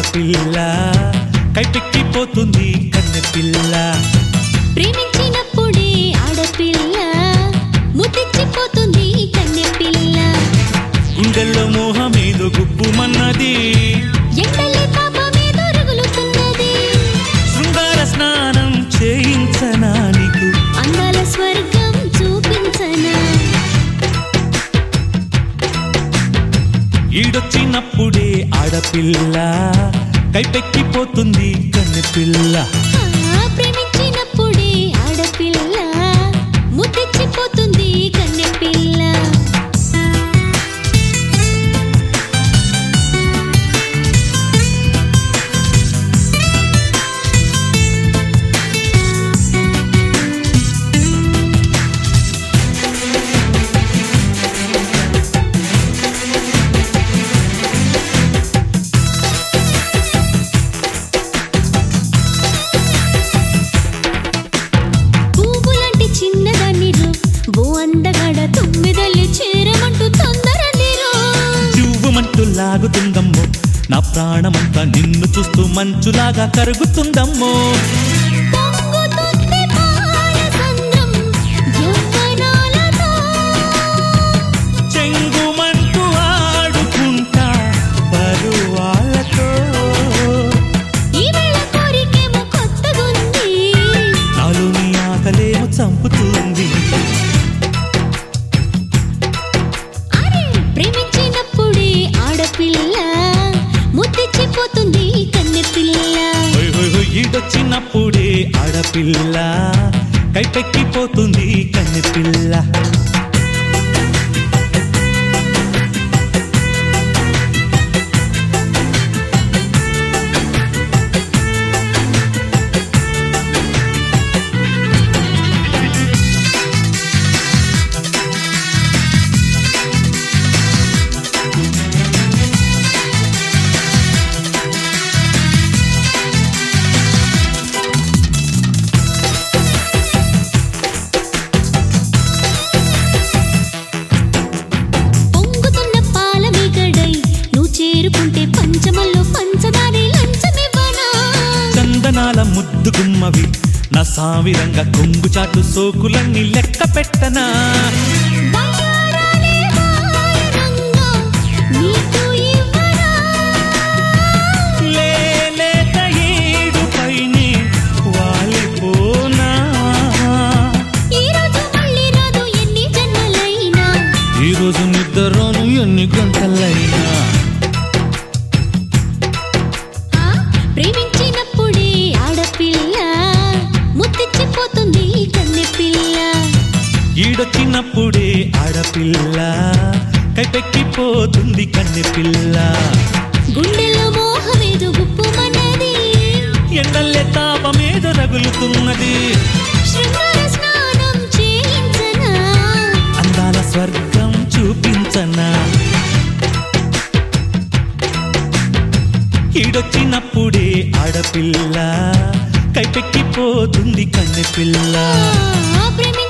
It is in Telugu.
ఆడపిల్ల కైపెక్కిపోతుంది కన్నె పిల్ల ప్రేమించినప్పుడే ఆడపిల్ల ముద్దిచ్చిపోతుంది కన్నె పిల్ల గుండెల్లో మోహమేదో గుప్పుమన్నది ఎండలే తాపమేదో రగులుతున్నది శృంగార స్నానం చేయించనా నీకు అందాల స్వర్గం చూపించనా ఈడొచ్చినప్పుడే ఆడపిల్ల కైపెక్కిపోతుంది కన్నె పిల్ల ఆ, ప్రేమించినప్పుడే ఆడపిల్ల ముద్దిచ్చిపోతుంది కన్నె పిల్ల పువ్వులాంటి చిన్నదాన్ని రో బో అందగాడ తొమ్మిదల్లి చేరమంటూ తొందర నీరో చివ్వమంటూ లాగుతుందమ్మో నా ప్రాణమంతా నిన్ను చూస్తూ మంచులాగా కరుగుతుందమ్మో పొంగుతుంది పాలసంద్రం యవ్వనాలతో చెంగుమంటూ ఆడుకుంటా పరువాళ్ళతో ఈ వేళ కోరికేమో కొత్తగుంది నాలోని ఆకలేమో చంపుతుంది అరే ప్రేమించినప్పుడే ఆడపిల్ల ముద్దిచ్చిపోతుంది కన్నె పిల్ల హోయ్ హోయ్ హోయ్ ఈడొచ్చినప్పుడే ఆడపిల్ల కైపెక్కిపోతుంది కన్నె పిల్ల పొంగుతున్న పాల మీగడై నువ్వు చేరుకుంటే పంచమల్లో పంచదారి లంచమివ్వనా చందనాల ముద్దు గుమ్మవి నా సావిరంగా కొంగు చాటు సోకులన్నీ లెక్క పెట్టనా బంగారాలే వాయనంగా నీకు ఇవ్వనా లేలేత ఏడు పైనే వాలిపోనా ఈ రోజు మళ్ళీ రాదు ఎన్ని జన్మలైనా ఈరోజు నిద్రను ఎన్ని గంటలైనా ఆ, ప్రేమించినప్పుడే ఆడపిల్ల ముద్దిచ్చిపోతుంది కన్నె పిల్ల ఈడొచ్చినప్పుడే ఆడపిల్ల కైపెక్కిపోతుంది కన్నె పిల్ల గుండెలో మోహమేదో గుప్పుమన్నది ఎండల్లే తాపమేదో రగులుతున్నది శృంగార స్నానం చేయించనా అందాల స్వర్గం చూపించనా ఈడొచ్చినప్పుడే ఆడపిల్ల కైపెక్కిపోతుంది కన్నె పిల్ల ఆ, ప్రేమి